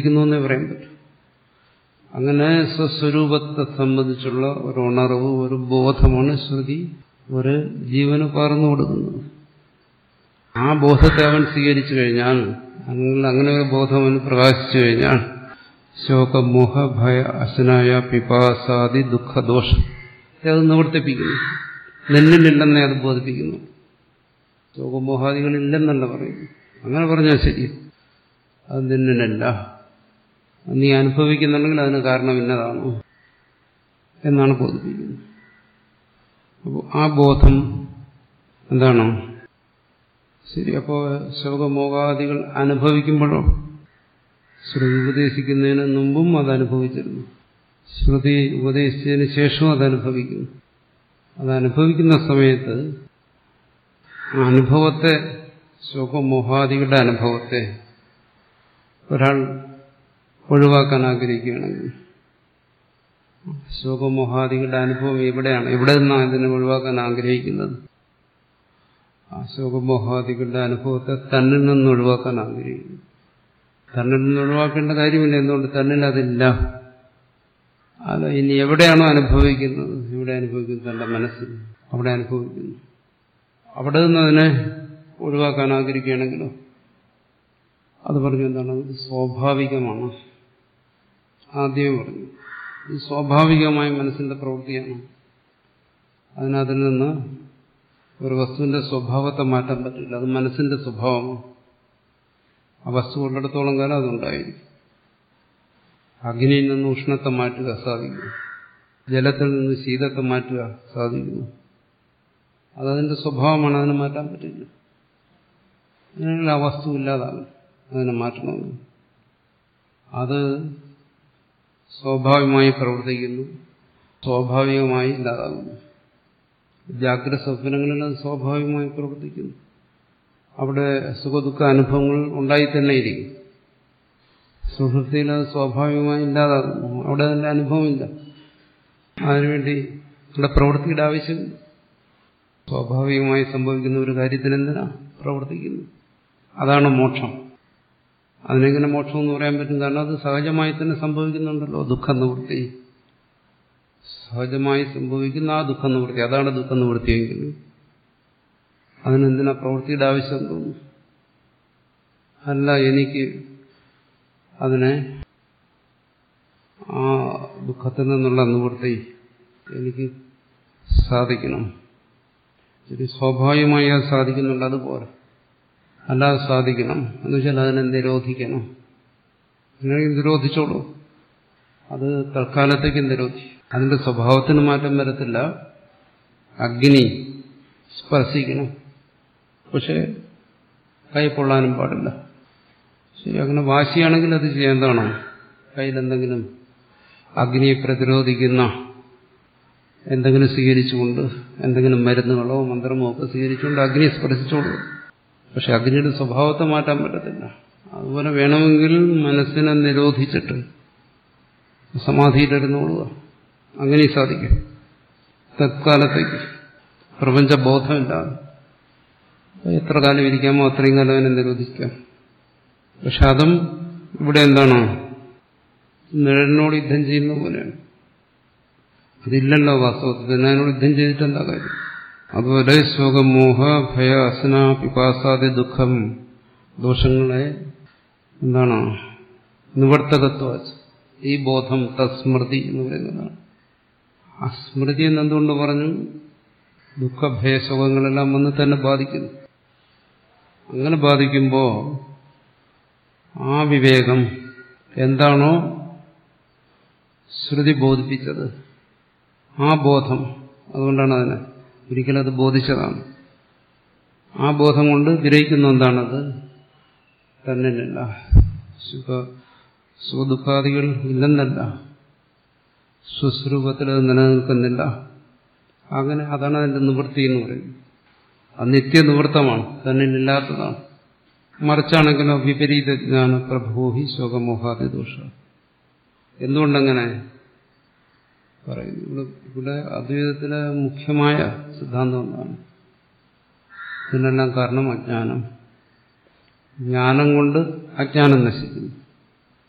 ഉപദേശിക്കുന്നു എന്നേ പറയാൻ പറ്റും അങ്ങനെ സ്വസ്വരൂപത്തെ സംബന്ധിച്ചുള്ള ഒരു ഉണർവ് ഒരു ബോധമാണ് ശ്രുതി ഒരു ജീവന് പകർന്നു കൊടുക്കുന്നത് ആ ബോധത്തെ അവൻ സ്വീകരിച്ചു കഴിഞ്ഞാൽ അങ്ങനെ അങ്ങനെ ഒരു ബോധം അവന് പ്രകാശിച്ചു കഴിഞ്ഞാൽ ശോകമോഹ ഭയ അശനായ പിപാസാദി ദുഃഖദോഷം അത് നിവർത്തിപ്പിക്കുന്നു നിന്നിലില്ലെന്നേ അത് ബോധിപ്പിക്കുന്നു ശോകമോഹാദികളില്ലെന്നല്ല പറയുന്നു അങ്ങനെ പറഞ്ഞാൽ ശരി അത് നിന്നിലല്ല നീ അനുഭവിക്കുന്നുണ്ടെങ്കിൽ അതിന് കാരണം ഇന്നതാണ് എന്നാണ് ബോധിപ്പിക്കുന്നത് അപ്പോൾ ആ ബോധം എന്താണ് ശരി അപ്പോൾ ശോകമോഹാദികൾ അനുഭവിക്കുമ്പോഴോ ശ്രുതി ഉപദേശിക്കുന്നതിന് മുമ്പും അത് അനുഭവിച്ചിരുന്നു ശ്രുതി ഉപദേശിച്ചതിന് ശേഷവും അത് അനുഭവിക്കുന്നു അത് അനുഭവിക്കുന്ന സമയത്ത് ആ അനുഭവത്തെ ശോകമോഹാദികളുടെ അനുഭവത്തെ ഒരാൾ ഒഴിവാക്കാൻ ആഗ്രഹിക്കുകയാണെങ്കിൽ ശോകമോഹാദികളുടെ അനുഭവം എവിടെയാണ് എവിടെ നിന്നാണ് ഇതിനെ ഒഴിവാക്കാൻ ആഗ്രഹിക്കുന്നത് ആ ശോകമോഹാദികളുടെ അനുഭവത്തെ തന്നിൽ നിന്ന് ഒഴിവാക്കാൻ ആഗ്രഹിക്കുന്നു തന്നിൽ നിന്ന് ഒഴിവാക്കേണ്ട കാര്യമില്ല എന്തുകൊണ്ട് തന്നിൽ അതില്ല അല്ല ഇനി എവിടെയാണോ അനുഭവിക്കുന്നത് ഇവിടെ അനുഭവിക്കുന്നത് തന്റെ മനസ്സിൽ അവിടെ അനുഭവിക്കുന്നു അവിടെ നിന്ന് അതിനെ ഒഴിവാക്കാൻ ആഗ്രഹിക്കുകയാണെങ്കിലോ അത് പറഞ്ഞു എന്താണ് അത് സ്വാഭാവികമാണ് ആദ്യമേ പറഞ്ഞു ഇത് സ്വാഭാവികമായ മനസ്സിന്റെ പ്രവൃത്തിയാണ് അതിനതിൽ നിന്ന് ഒരു വസ്തുവിന്റെ സ്വഭാവത്തെ മാറ്റാൻ പറ്റില്ല അത് മനസ്സിന്റെ സ്വഭാവമാണ് ആ വസ്തു ഉള്ളിടത്തോളം കാലം അതുണ്ടായിരിക്കും അഗ്നിയിൽ നിന്ന് ഉഷ്ണത്തെ മാറ്റുക സാധിക്കുന്നു ജലത്തിൽ നിന്ന് ശീതത്തെ മാറ്റുക സാധിക്കുന്നു അതതിന്റെ സ്വഭാവമാണ് അതിനെ മാറ്റാൻ പറ്റില്ല അങ്ങനെയുള്ള ആ വസ്തു ഇല്ലാതാകും അതിനെ മാറ്റണമെന്ന് അത് സ്വാഭാവികമായി പ്രവർത്തിക്കുന്നു സ്വാഭാവികമായി ഇല്ലാതാകുന്നു ജാഗ്രത സ്വപ്നങ്ങളിൽ അത് സ്വാഭാവികമായി പ്രവർത്തിക്കുന്നു അവിടെ സുഖദുഃഖ അനുഭവങ്ങൾ ഉണ്ടായി തന്നെ ഇരിക്കും സുഹൃത്തിയിൽ അത് സ്വാഭാവികമായി ഇല്ലാതാകുന്നു അവിടെ അതിന്റെ അനുഭവമില്ല അതിനുവേണ്ടി അവിടെ പ്രവൃത്തിയുടെ ആവശ്യം സ്വാഭാവികമായി സംഭവിക്കുന്ന ഒരു കാര്യത്തിന് എന്തിനാ പ്രവർത്തിക്കുന്നു അതാണ് മോക്ഷം അതിനെങ്ങനെ മോക്ഷം എന്ന് പറയാൻ പറ്റും കാരണം അത് സഹജമായി തന്നെ സംഭവിക്കുന്നുണ്ടല്ലോ ദുഃഖ നിവൃത്തി സഹജമായി സംഭവിക്കുന്ന ആ ദുഃഖ നിവൃത്തി അതാണ് ദുഃഖ നിവൃത്തിയെങ്കിൽ അതിനെന്തിനാ പ്രവൃത്തിയുടെ ആവശ്യം തോന്നുന്നു അല്ല എനിക്ക് അതിനെ ആ ദുഃഖത്തിൽ നിന്നുള്ള നിവൃത്തി എനിക്ക് സാധിക്കണം ശരി സ്വാഭാവികമായി അത് സാധിക്കുന്നുണ്ട് അതുപോലെ അല്ലാതെ സാധിക്കണം എന്ന് വെച്ചാൽ അതിനെ നിരോധിക്കണം അങ്ങനെയെങ്കിൽ നിരോധിച്ചോളൂ അത് തൽക്കാലത്തേക്ക് നിരോധി അതിന്റെ സ്വഭാവത്തിന് മാറ്റം വരത്തില്ല അഗ്നി സ്പർശിക്കണം പക്ഷെ കൈ പൊള്ളാനും പാടില്ല ശരി അങ്ങനെ വാശിയാണെങ്കിൽ അത് ചെയ്യേണ്ടതാണോ കയ്യിലെന്തെങ്കിലും അഗ്നിയെ പ്രതിരോധിക്കുന്ന എന്തെങ്കിലും സ്വീകരിച്ചുകൊണ്ട് എന്തെങ്കിലും മരുന്നുകളോ മന്ത്രമോ ഒക്കെ സ്വീകരിച്ചുകൊണ്ട് അഗ്നിയെ സ്പർശിച്ചോളൂ പക്ഷെ അഗ്നിയുടെ സ്വഭാവത്തെ മാറ്റാൻ പറ്റത്തില്ല അതുപോലെ വേണമെങ്കിൽ മനസ്സിനെ നിരോധിച്ചിട്ട് സമാധിയിലിരുന്നോളുക അങ്ങനെ സാധിക്കും തത്കാലത്തേക്ക് പ്രപഞ്ചബോധമില്ലാതെ എത്ര കാലം ഇരിക്കാമോ അത്രയും കാലം അതിനെ നിരോധിക്കാം പക്ഷെ അതും ഇവിടെ എന്താണ് നിഴലിനോട് യുദ്ധം ചെയ്യുന്ന പോലെയാണ് അതില്ലല്ലോ വാസ്തവത്തിൽ പിന്നെ അതിനോട് യുദ്ധം ചെയ്തിട്ട് എന്താ കാര്യം അതുപോലെ ശോകമോഹ ഭയ അസന പിപാസാദി ദുഃഖം ദോഷങ്ങളെ എന്താണ് നിവർത്തകത്വ ഈ ബോധം തസ്മൃതി എന്ന് പറയുന്നതാണ് ആ സ്മൃതി എന്നെന്തുകൊണ്ട് പറഞ്ഞു ദുഃഖഭയസുഖങ്ങളെല്ലാം വന്ന് തന്നെ ബാധിക്കുന്നു അങ്ങനെ ബാധിക്കുമ്പോൾ ആ വിവേകം എന്താണോ ശ്രുതി ബോധിപ്പിച്ചത് ആ ബോധം അതുകൊണ്ടാണ് അതിനെ ഒരിക്കലും അത് ബോധിച്ചതാണ് ആ ബോധം കൊണ്ട് ഗ്രഹിക്കുന്ന എന്താണത് തന്നിലല്ല സുഖ സുഖദുഃഖാദികൾ ഇല്ലെന്നല്ല സ്വസ്വരൂപത്തിൽ അത് നിലനിൽക്കുന്നില്ല അങ്ങനെ അതാണ് അതിന്റെ നിവൃത്തി എന്ന് പറയുന്നത് അത് നിത്യനിവൃത്തമാണ് തന്നിലില്ലാത്തതാണ് മറിച്ചാണെങ്കിലോ വിപരീത ജ്ഞാന പ്രഭോഹി ശോകമോഹാദി ദോഷ എന്തുകൊണ്ടങ്ങനെ പറയുന്നു ഇവിടെ ഇവിടെ അദ്വൈതത്തിലെ മുഖ്യമായ സിദ്ധാന്തം എന്താണ് ഇതിനെല്ലാം കാരണം അജ്ഞാനം ജ്ഞാനം കൊണ്ട് അജ്ഞാനം നശിക്കുന്നു